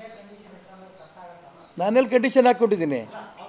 ನಾನೆಲ್ಲಿ condition ಹಾಕ್ಕೊಂಡಿದ್ದೀನಿ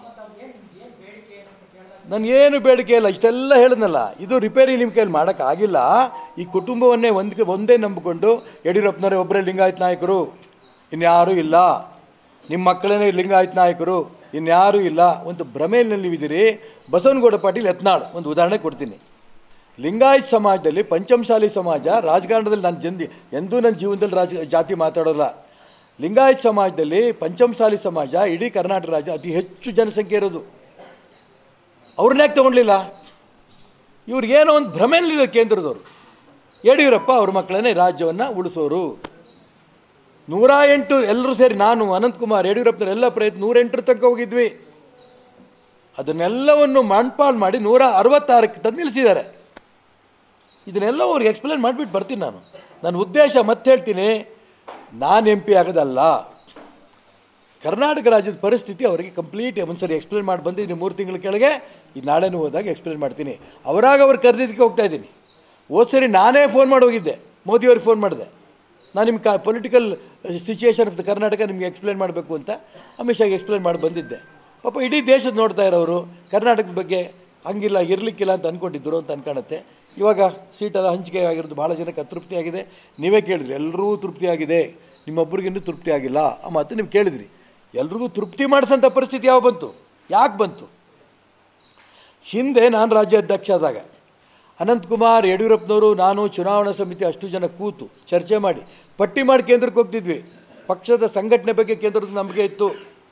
ನನಗೇನು ಬೇಡಿಕೆ ಇಲ್ಲ ಇಷ್ಟೆಲ್ಲ ಹೇಳಿದ್ನಲ್ಲ ಇದು ರಿಪೇರಿ ನಿಮ್ಮ ಕೈಯಲ್ಲಿ ಮಾಡೋಕ್ಕಾಗಿಲ್ಲ ಈ ಕುಟುಂಬವನ್ನೇ ಒಂದಕ್ಕೆ ಒಂದೇ ನಂಬಿಕೊಂಡು ಯಡಿಯೂರಪ್ಪನವರೇ ಒಬ್ಬರೇ ಲಿಂಗಾಯತ್ ನಾಯಕರು ಇನ್ಯಾರೂ ಇಲ್ಲ ನಿಮ್ಮ ಮಕ್ಕಳೇ ಲಿಂಗಾಯತ್ ನಾಯಕರು ಇನ್ಯಾರೂ ಇಲ್ಲ ಒಂದು ಭ್ರಮೆಯಲ್ಲಿ ನೀವಿದ್ದೀರಿ ಬಸವನಗೌಡ ಪಾಟೀಲ್ ಯತ್ನಾಳ್ ಒಂದು ಉದಾಹರಣೆ ಕೊಡ್ತೀನಿ ಲಿಂಗಾಯತ್ ಸಮಾಜದಲ್ಲಿ ಪಂಚಮಶಾಲಿ ಸಮಾಜ ರಾಜಕಾರಣದಲ್ಲಿ ನಾನು ಜಂದಿ ಎಂದೂ ನನ್ನ ಜೀವನದಲ್ಲಿ ರಾಜ ಜಾತಿ ಮಾತಾಡೋಲ್ಲ ಲಿಂಗಾಯತ್ ಸಮಾಜದಲ್ಲಿ ಪಂಚಮಶಾಲಿ ಸಮಾಜ ಇಡೀ ಕರ್ನಾಟಕ ರಾಜ್ಯ ಅತಿ ಹೆಚ್ಚು ಜನಸಂಖ್ಯೆ ಇರೋದು ಅವ್ರನ್ನ ಯಾಕೆ ತೊಗೊಳ್ಲಿಲ್ಲ ಇವ್ರಿಗೇನೋ ಒಂದು ಭ್ರಮೆಯಲ್ಲಿದೆ ಕೇಂದ್ರದವರು ಯಡಿಯೂರಪ್ಪ ಅವ್ರ ಮಕ್ಕಳನ್ನೇ ರಾಜ್ಯವನ್ನು ಉಳಿಸೋರು ನೂರ ಎಂಟು ಎಲ್ಲರೂ ಸೇರಿ ನಾನು ಅನಂತಕುಮಾರ್ ಯಡಿಯೂರಪ್ಪನವ್ರು ಎಲ್ಲ ಪ್ರಯತ್ನ ನೂರೆಂಟರ ತನಕ ಹೋಗಿದ್ವಿ ಅದನ್ನೆಲ್ಲವನ್ನು ಮಣ್ಪಾಲ್ ಮಾಡಿ ನೂರ ಅರವತ್ತಾರಕ್ಕೆ ತಂದು ನಿಲ್ಲಿಸಿದ್ದಾರೆ ಇದನ್ನೆಲ್ಲ ಅವ್ರಿಗೆ ಎಕ್ಸ್ಪ್ಲೇನ್ ಮಾಡಿಬಿಟ್ಟು ಬರ್ತೀನಿ ನಾನು ನನ್ನ ಉದ್ದೇಶ ಮತ್ತೆ ಹೇಳ್ತೀನಿ ನಾನು ಎಂ ಪಿ ಆಗೋದಲ್ಲ ಕರ್ನಾಟಕ ರಾಜ್ಯದ ಪರಿಸ್ಥಿತಿ ಅವರಿಗೆ ಕಂಪ್ಲೀಟ್ ಒಂದ್ಸರಿ ಎಕ್ಸ್ಪ್ಲೇನ್ ಮಾಡಿ ಬಂದಿದ್ದೀನಿ ಮೂರು ತಿಂಗಳ ಕೆಳಗೆ ಈ ನಾಳೆನೂ ಹೋದಾಗ ಎಕ್ಸ್ಪ್ಲೇನ್ ಮಾಡ್ತೀನಿ ಅವರಾಗ ಅವ್ರು ಕರೆದಿದ್ದಕ್ಕೆ ಹೋಗ್ತಾ ಇದ್ದೀನಿ ಹೋದ ಸರಿ ನಾನೇ ಫೋನ್ ಮಾಡಿ ಹೋಗಿದ್ದೆ ಮೋದಿಯವ್ರಿಗೆ ಫೋನ್ ಮಾಡಿದೆ ನಾನು ನಿಮ್ಮ ಕ political situation of the Karnataka ನಿಮಗೆ ಎಕ್ಸ್ಪ್ಲೇನ್ ಮಾಡಬೇಕು ಅಂತ ಅಮಿತ್ ಶಾಗೆ ಎಕ್ಸ್ಪ್ಲೇನ್ ಮಾಡಿ ಬಂದಿದ್ದೆ ಪಾಪ ಇಡೀ ದೇಶದ ನೋಡ್ತಾ ಇರೋರು ಕರ್ನಾಟಕದ ಬಗ್ಗೆ ಹಂಗಿಲ್ಲ ಇರಲಿಕ್ಕಿಲ್ಲ ಅಂತ ಅಂದ್ಕೊಂಡಿದ್ರು ಅಂತ ಅನ್ಕಾಣುತ್ತೆ ಇವಾಗ ಸೀಟೆಲ್ಲ ಹಂಚಿಕೆ ಆಗಿರೋದು ಭಾಳ ಜನಕ್ಕೆ ಅತೃಪ್ತಿ ಆಗಿದೆ ನೀವೇ ಕೇಳಿದ್ರಿ ಎಲ್ಲರೂ ತೃಪ್ತಿ ಆಗಿದೆ ನಿಮ್ಮೊಬ್ರಿಗಿನ್ನೂ ತೃಪ್ತಿ ಆಗಿಲ್ಲ ಆ ಮಾತು ನೀವು ಕೇಳಿದ್ರಿ ಎಲ್ರಿಗೂ ತೃಪ್ತಿ ಮಾಡಿಸೋಂಥ ಪರಿಸ್ಥಿತಿ ಯಾವ ಬಂತು ಯಾಕೆ ಬಂತು ಹಿಂದೆ ನಾನು ರಾಜ್ಯಾಧ್ಯಕ್ಷ ಆದಾಗ ಅನಂತಕುಮಾರ್ ಯಡಿಯೂರಪ್ಪನವರು ನಾನು ಚುನಾವಣಾ ಸಮಿತಿ ಅಷ್ಟು ಜನ ಕೂತು ಚರ್ಚೆ ಮಾಡಿ ಪಟ್ಟಿ ಮಾಡಿ ಕೇಂದ್ರಕ್ಕೆ ಹೋಗ್ತಿದ್ವಿ ಪಕ್ಷದ ಸಂಘಟನೆ ಬಗ್ಗೆ ಕೇಂದ್ರದ ನಂಬಿಕೆ ಇತ್ತು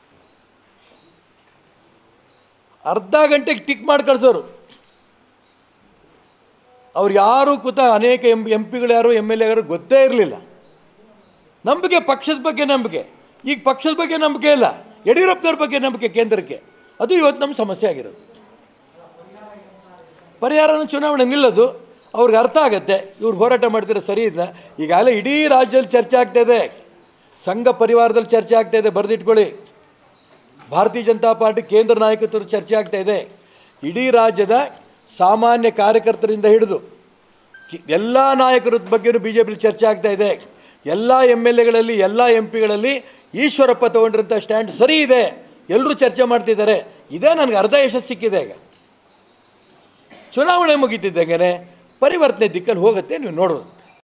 ಅರ್ಧ ಗಂಟೆಗೆ ಟಿಕ್ ಮಾಡಿ ಕಳಿಸೋರು ಅವ್ರು ಯಾರು ಕೂತ ಅನೇಕ ಎಂ ಎಂ ಪಿಗಳು ಯಾರು ಎಮ್ ಎಲ್ ಎಗಳು ಗೊತ್ತೇ ಇರಲಿಲ್ಲ ನಂಬಿಕೆ ಪಕ್ಷದ ಬಗ್ಗೆ ನಂಬಿಕೆ ಈಗ ಪಕ್ಷದ ಬಗ್ಗೆ ನಂಬಿಕೆ ಇಲ್ಲ ಯಡಿಯೂರಪ್ಪನವ್ರ ಬಗ್ಗೆ ನಂಬಿಕೆ ಕೇಂದ್ರಕ್ಕೆ ಅದು ಇವತ್ತು ನಮ್ಮ ಸಮಸ್ಯೆ ಆಗಿರೋದು ಪರಿಹಾರನ ಚುನಾವಣೆ ನಿಲ್ಲೋದು ಅವ್ರಿಗೆ ಅರ್ಥ ಆಗುತ್ತೆ ಇವ್ರು ಹೋರಾಟ ಮಾಡ್ತಿರೋ ಸರಿ ಇಲ್ಲ ಈಗಾಗಲೇ ಇಡೀ ರಾಜ್ಯದಲ್ಲಿ ಚರ್ಚೆ ಆಗ್ತಾ ಇದೆ ಸಂಘ ಪರಿವಾರದಲ್ಲಿ ಚರ್ಚೆ ಆಗ್ತಾ ಇದೆ ಬರೆದಿಟ್ಕೊಳ್ಳಿ ಭಾರತೀಯ ಜನತಾ ಪಾರ್ಟಿ ಕೇಂದ್ರ ನಾಯಕತ್ವದ ಚರ್ಚೆ ಆಗ್ತಾ ಇದೆ ಇಡೀ ರಾಜ್ಯದ ಸಾಮಾನ್ಯ ಕಾರ್ಯಕರ್ತರಿಂದ ಹಿಡಿದು ಕಿ- ಎಲ್ಲ ನಾಯಕರ ಬಗ್ಗೆಯೂ ಬಿ ಜೆ ಪಿಲಿ ಚರ್ಚೆ ಆಗ್ತಾ ಇದೆ ಎಲ್ಲ ಎಮ್ ಎಲ್ ಎಗಳಲ್ಲಿ ಎಲ್ಲ ಎಂ ಪಿಗಳಲ್ಲಿ ಈಶ್ವರಪ್ಪ ತೊಗೊಂಡಿರೋಂಥ ಸ್ಟ್ಯಾಂಡ್ ಸರಿ ಇದೆ ಎಲ್ಲರೂ ಚರ್ಚೆ ಮಾಡ್ತಿದ್ದಾರೆ ಇದೇ ನನಗೆ ಅರ್ಧ ಯಶಸ್ಸು ಸಿಕ್ಕಿದೆ ಈಗ ಚುನಾವಣೆ ಮುಗೀತಿದ್ದಂಗೆ ಪರಿವರ್ತನೆ ದಿಕ್ಕಲ್ಲಿ ಹೋಗುತ್ತೆ ನೀವು ನೋಡೋದು